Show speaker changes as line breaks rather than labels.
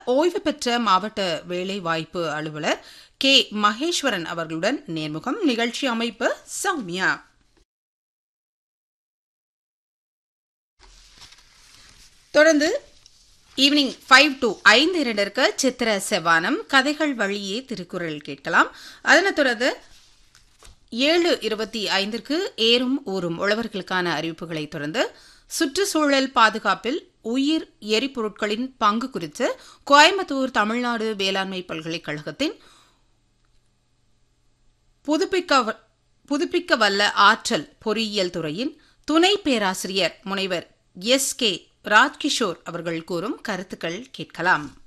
ஓய்வு பெற்ற மாவட்ட வேலைவாய்ப்பு அலுவலர் கே மகேஸ்வரன் அவர்களுடன் நேர்முகம் நிகழ்ச்சி அமைப்பு சௌமியா தொடர்ந்து ஈவினிங் ஃபைவ் டு ஐந்து இரண்டிற்கு சித்திர செவ்வானம் கதைகள் வழியே திருக்குறள் கேட்கலாம் அதனைத் தொடர்ந்து ஏழு இருபத்தி ஐந்திற்கு ஏறும் ஊறும் உழவர்களுக்கான அறிவிப்புகளை தொடர்ந்து சுற்றுச்சூழல் பாதுகாப்பில் உயிர் எரிபொருட்களின் பங்கு குறித்து கோயம்புத்தூர் தமிழ்நாடு வேளாண்மை பல்கலைக்கழகத்தின் புதுப்பிக்க புதுப்பிக்க வல்ல ஆற்றல் பொறியியல் துறையின் துணை பேராசிரியர் முனைவர் எஸ் கே ராஜ்கிஷோர் அவர்கள் கூறும் கருத்துக்கள் கேட்கலாம்